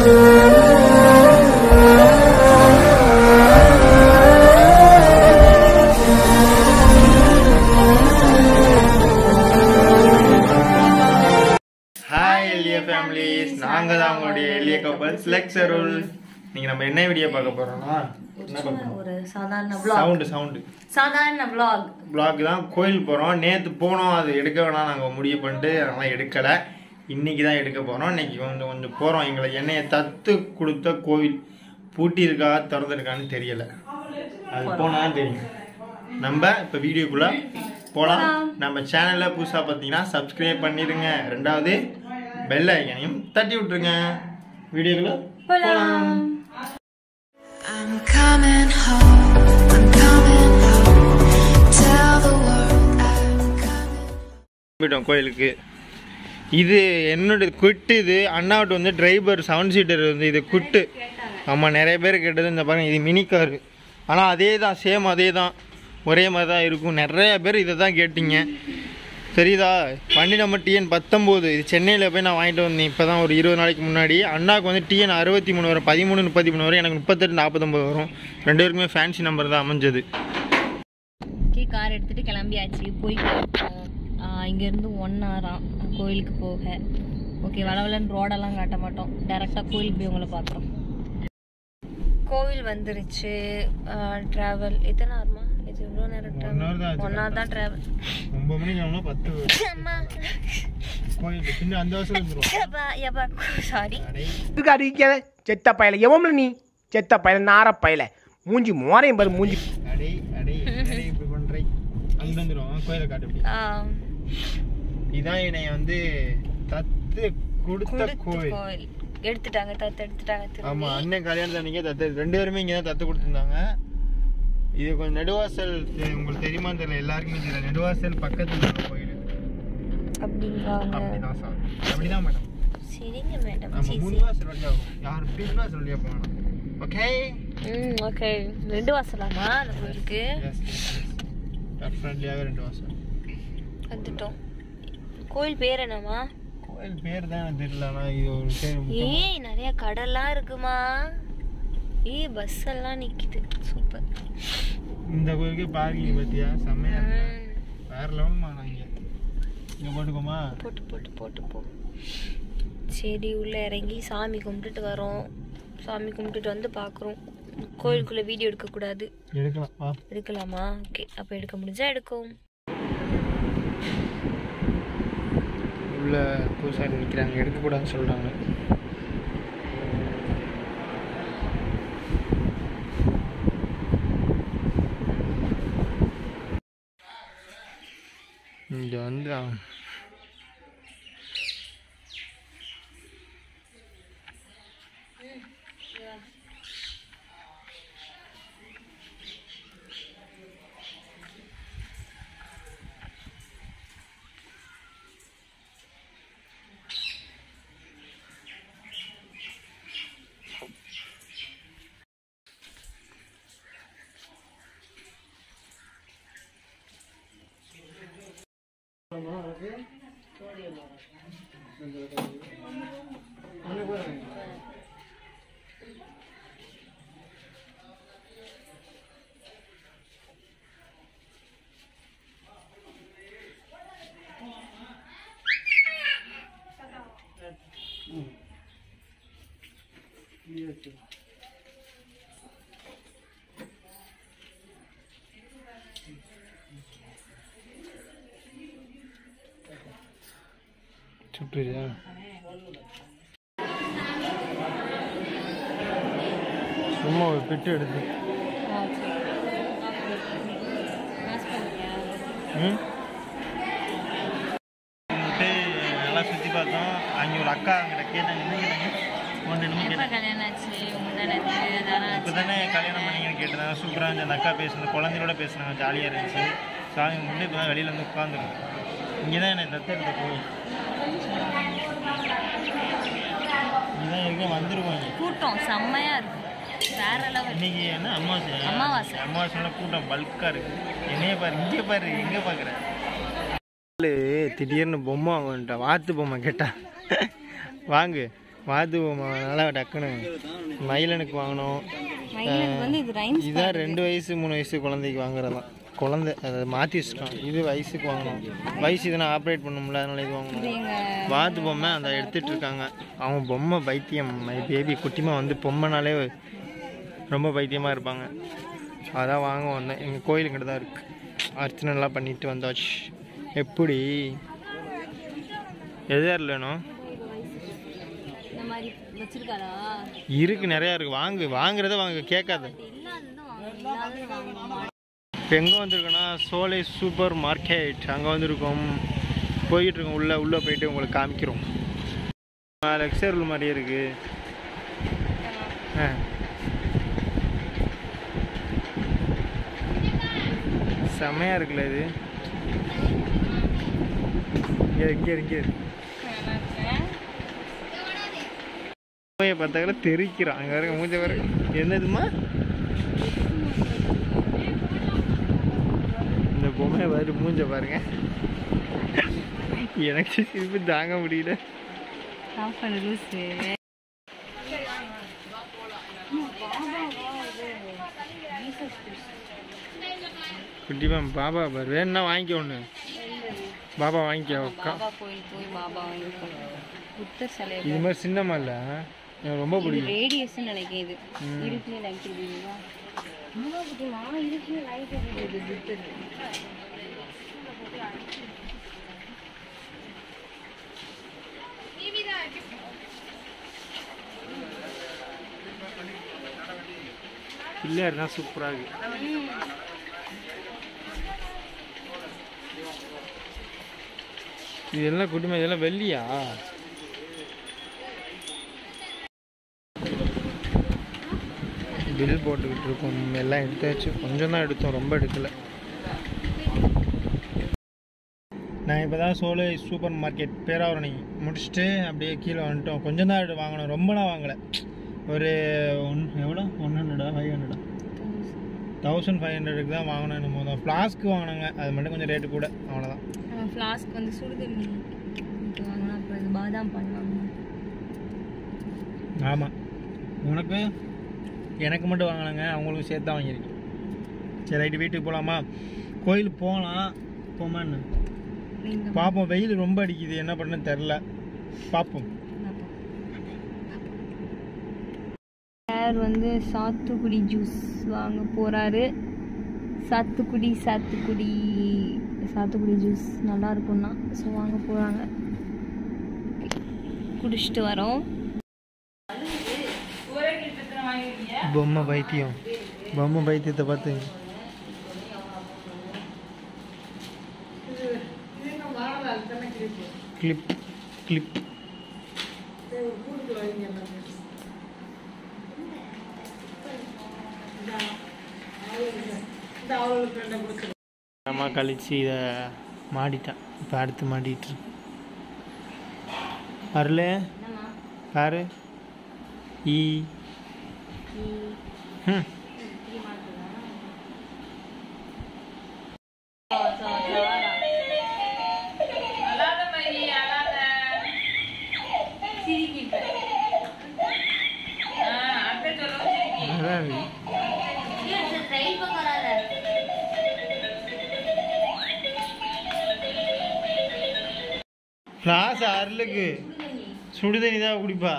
Hi எளிய families நாங்க தான் உங்களுடைய எளிய கப்பல்ஸ் லெக்சருல் நீங்க நம்ம என்ன வீடியோ பார்க்க போறோம்னா என்ன பார்க்க ஒரு சாதாரண vlog சவுண்டு சவுண்டு சாதாரண vlog பிளாக் தான் கோயில் போறோம் நேத்து போனோம் அது எடுக்க வேணாம் நாங்க முடிவு பண்ணிட்டு அதெல்லாம் எடுக்கல இன்னைக்கு தான் எடுக்க போறோம் இன்னைக்கு கொஞ்சம் கொஞ்சம் போறோம் எங்களை என்னைய தத்து கொடுத்த கோவில் பூட்டி இருக்கா திறந்துருக்கான்னு தெரியல அது போனா தான் தெரியும் நம்ம இப்ப வீடியோக்குள்ள போலாம் நம்ம சேனல்ல புதுசா பார்த்தீங்கன்னா சப்ஸ்கிரைப் பண்ணிடுங்க ரெண்டாவது பெல் ஐக்கனையும் தட்டி விட்டுருங்க வீடியோக்குள்ள போலாம் I'm coming home. I'm coming home. Tell the world I'm coming. போயிட்டோம் கோயிலுக்கு இது என்னோட குட்டு இது அண்ணாவிட்ட வந்து டிரைவர் செவன் சீட்டர் வந்து இது குட்டு ஆமாம் நிறைய பேர் கேட்டது இந்த பாருங்க இது மினி காரு ஆனால் அதே தான் சேம் அதே தான் ஒரே மாதிரி தான் இருக்கும் நிறைய பேர் இதை தான் கேட்டீங்க தெரியுதா வண்டி நம்ம டிஎன் பத்தொம்போது இது சென்னையில் போய் நான் வாங்கிட்டு வந்தேன் இப்போ தான் ஒரு இருபது நாளைக்கு முன்னாடி அண்ணாவுக்கு வந்து டிஎன் அறுபத்தி மூணு வரும் பதிமூணு முப்பத்தி மூணு வரும் எனக்கு முப்பத்தெட்டு நாற்பத்தொம்பது வரும் ரெண்டு பேருக்குமே ஃபேன்சி நம்பர் தான் அமைஞ்சது ஓகே கார் எடுத்துட்டு கிளம்பியாச்சு போயிட்டு இருக்கோம் ஆஹ் இங்கேருந்து ஒன் ஹவராம் கோயிலுக்கு போக ஓகே வளவலன்னு ரோடெல்லாம் காட்ட மாட்டோம் டேரெக்டாக கோயிலுக்கு போய் உங்களை பார்க்குறோம் கோவில் வந்துருச்சு ட்ராவல் எத்தனை ஹவர்மா இது இவ்வளோ நேரம் One hour தான் ஆச்சு. ஒன் ஹவர் தான் ட்ராவல் ஒம்பது மணிக்கு ஆகும்னா பத்து அம்மா கோயில் பின்ன அந்த வருஷம் வந்துடும் யப்பா யப்பா சாரி இதுக்கு அடிக்காத செத்த பயல எவம்ல நீ செத்த பயல நார பயல மூஞ்சி மோரையும் பாரு மூஞ்சி அடே அடே அடே இப்படி பண்றை அங்க வந்துடும் கோயிலை காட்டு இப்படி இதான் என்னை வந்து தத்து கொடுத்த கோயில் கோயில் எடுத்துட்டாங்க தத்து எடுத்துட்டாங்க ஆமா திரும்பி அண்ணன் கல்யாணத்து அன்னைக்கே தத்து ரெண்டு பேருமே இங்கே தான் தத்து கொடுத்துருந்தாங்க இது கொஞ்சம் நெடுவாசல் தெ- உங்களுக்கு தெரியுமா தெரியல எல்லாருக்குமே தெரியல நெடுவாசல் பக்கத்துல உள்ள கோயில் அப்படிங்கிறாங்க அப்படிதான் சார் அப்படிதான் மேடம் சரிங்க மேடம் நம்ம சரி மூணு சரி வாசல் வழியா ஆகும் யார் பின்வாசல் வழியா போகணும் ஓகே ம் ஓகே ரெண்டு வாசலாமா அந்த கோயிலுக்கு டெஃபினெட்லியாகவே ரெண்டு வாசல் வந்துட்டோம் கோயில் பேர் என்னம்மா கோயில் பேர் தான் எனக்கு தெரியல ஆனால் இது ஒரு பேர் முக்கியமா- ஏய் நிறைய கடல்லாம் இருக்குமா ஏய் பஸ் எல்லாம் நிக்குது சூப்பர் இந்த கோயிலுக்கு பார்க்கிங் பத்தியா செம்மையா இருக்கு. ம், வேற லெவல்மா நான் இங்க இங்க போட்டுக்கோமா போட்டு போட்டு போட்டு போ சரி உள்ள இறங்கி சாமி கும்பிட்டுட்டு வரோம் சாமி கும்பிட்டுட்டு வந்து பார்க்குறோம் கோயிலுக்குள்ள வீடியோ எடுக்கக்கூடாது எடுக்கலாம் வா எடுக்கலாமா ஓகே அப்போ எடுக்க முடிஞ்சா எடுக்கும் உள்ள பூசாரி நிற்கிறாங்க எடுக்கக்கூடாதுன்னு சொல்கிறாங்க இங்கே வந்து அவன் சுட்டுறியா சும்மா ஒரு பிட்டு எடுத்து ம் வந்துட்டு நல்லா சுற்றி பார்த்தோம் அங்கே ஒரு அக்கா அங்கிட்ட கேட்டாங்க என்ன கேட்டாங்க ஒன்று என்னமோ கேட்டாங்க கல்யாணம் ஆச்சு முந்தானத்து அதெல்லாம் இப்போ தானே கல்யாணம் பண்ணீங்கன்னு கேட்டிருந்தாங்க சூப்பராக இருந்துச்சு அந்த அக்கா பேசுனது குழந்தையோட பேசுனாங்க ஜாலியாக இருந்துச்சு சாமி கும்பிட்டு இப்போ தான் வெளியில் வந்து உட்காந்துருக்கு இங்கே தான் என்னை தத்தெடுத்த கோயில் இங்கே தான் இருக்க வந்துருவாங்க கூட்டம் செம்மையா இருக்கு வேற லெவல் இன்னைக்கு என்ன அமாவாசை அமாவாசை. அமாவாசைனா கூட்டம் பல்கா இருக்கு என்னைய பாரு இங்கே பாரு எங்கே பார்க்குற திடீர்னு பொம்மை வாங்கிட்டா வாத்து பொம்மை கேட்டா வாங்கு வாத்து நல்லா டக்குன்னு மயிலனுக்கு வாங்கினோம் மயிலுக்கு வந்து இது ரைம்ஸ் இதான் ரெண்டு வயசு மூணு வயசு குழந்தைக்கு வாங்குறதாம் குழந்தை அதை மாற்றி வச்சுட்டான் இது வயசுக்கு வாங்கணும் வயசு இதனை ஆப்ரேட் பண்ணணும்ல அதனால இது வாங்கணும் எங்க வாத்து பொம்மை அந்த எடுத்துட்டு இருக்காங்க அவங்க பொம்மை பைத்தியம் மை பேபி குட்டிமா வந்து பொம்மைனாலே ரொம்ப பைத்தியமாக இருப்பாங்க அதான் வாங்க வந்தேன் எங்கள் கோயிலுக்கிட்ட தான் இருக்குது அர்ச்சனைலாம் பண்ணிட்டு வந்தாச்சு எப்படி எது இல்லைனோ இந்த மாதிரி வச்சிருக்காரா இருக்கு நிறையா இருக்கு வாங்கு வாங்குறத வாங்க கேட்காத இல்லாததான் வாங்கணும் இல்லாதது வாங்கணும் இப்போ எங்கே வந்திருக்கோன்னா சோலை சூப்பர் மார்க்கெட் அங்கே வந்திருக்கோம் போயிட்டு இருக்கோம் உள்ளே உள்ளே போயிட்டு உங்களுக்கு காமிக்கிறோம் லெக்சர் ரூம் மாதிரியே இருக்கு ஆ செமையாக இருக்குல்ல இது இங்கே இங்கே இங்கே போய் பார்த்தாக்கல தெரிக்கிறான் அங்கே இருக்க மூஞ்ச வர என்னதுமா இந்த பொம்மை பாரு மூஞ்ச பாருங்க எனக்கு சிரிப்பு தாங்க முடியல ஆஃப் பண்ணு லூசு குட்டிமா பாபா பாரு வேணும்னா வாங்கிக்க ஒன்று பாபா வாங்கிக்க உக்கா பாபா கோயில் போய் பாபா வாங்கிக்கணும் புத்தர் சிலை இது மாதிரி சின்னமா இல்லை எனக்கு ரொம்ப இது பிடிக்கும் ரேடியேஷன் நினைக்கிறேன் இது இருக்குன்னு லைட் எரியுதா ஆமா குட்டிமா இருக்குன்னு லைட் எரியுது புத்தர் பிள்ளையார் தான் சூப்பராக இருக்கு இது எல்லாம் குட்டிமா இதெல்லாம் வெள்ளியா பில் போட்டுக்கிட்டு இருக்கோம் எல்லாம் எடுத்தாச்சு கொஞ்சம் தான் எடுத்தோம் ரொம்ப எடுக்கல நான் இப்போ தான் சோலை சூப்பர் மார்க்கெட் பேராவரணி முடிச்சுட்டு அப்படியே கீழே வந்துட்டோம் கொஞ்சம் தான் எடு வாங்கினோம் ரொம்பலாம் வாங்கலை ஒரு ஒன் எவ்வளோ ஒன் ஹண்ட்ரடா ஃபைவ் ஹண்ட்ரடா தௌசண்ட் ஃபைவ் ஹண்ட்ரடுக்கு தான் வாங்கினோம் என்னமோ தான் ஃப்ளாஸ்க்கு வாங்கினாங்க அது மட்டும் கொஞ்சம் ரேட்டு கூட அவ்வளோதான் நம்ம ஃப்ளாஸ்க் வந்து சுடுதண்ணி இது வாங்கினா அப்புறம் இது பாதாம் பால் வாங்கணும் ஆமாம் உனக்கு எனக்கு மட்டும் வாங்கினாங்க அவங்களுக்கு சேர்த்து தான் வாங்கியிருக்கேன் சரி ரைட்டு வீட்டுக்கு போகலாமா கோயிலுக்கு போகலாம் போமான்னு நீங்க பார்ப்போம் வெயில் ரொம்ப அடிக்குது என்ன பண்ணன்னு தெரில பார்ப்போம் சார் வந்து சாத்துக்குடி ஜூஸ் வாங்க போறாரு சாத்துக்குடி சாத்துக்குடி சாத்துக்குடி ஜூஸ் நல்லா இருக்கும்னா ஸோ வாங்க போறாங்க குடிச்சிட்டு வரோம் பொம்மை பைத்தியம் பொம்மை பைத்தியத்தை பார்த்து கிளிப் கிளிப் அம்மா கழிச்சு இதை மாடிட்டான் இப்போ அடுத்து மாட்டிட்டு இருக்கு. அருளே பாரு ஈ ம் அதான் இது. ஃப்ளாஸ் அருளுக்கு சுடுதண்ணி தான் குடிப்பா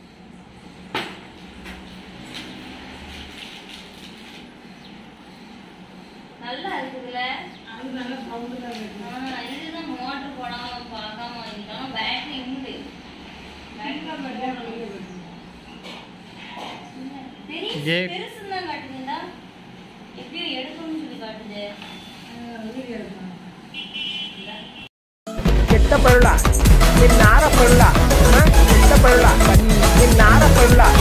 நல்லா இருக்குதுல்ல ஆ, இதுதான் மோட்டர் போடாம பார்க்காம வாங்கிட்டோம் பேட்டரி உண்டு பெரிய ஏ- பெருசுன்னு தான் காட்டுதுண்டா எப்படியோ எடுக்கணும்னு சொல்லி காட்டுது கெட்ட பருளா என் நார பருளா ஆ? கெட்ட பருளா என் நார பருளா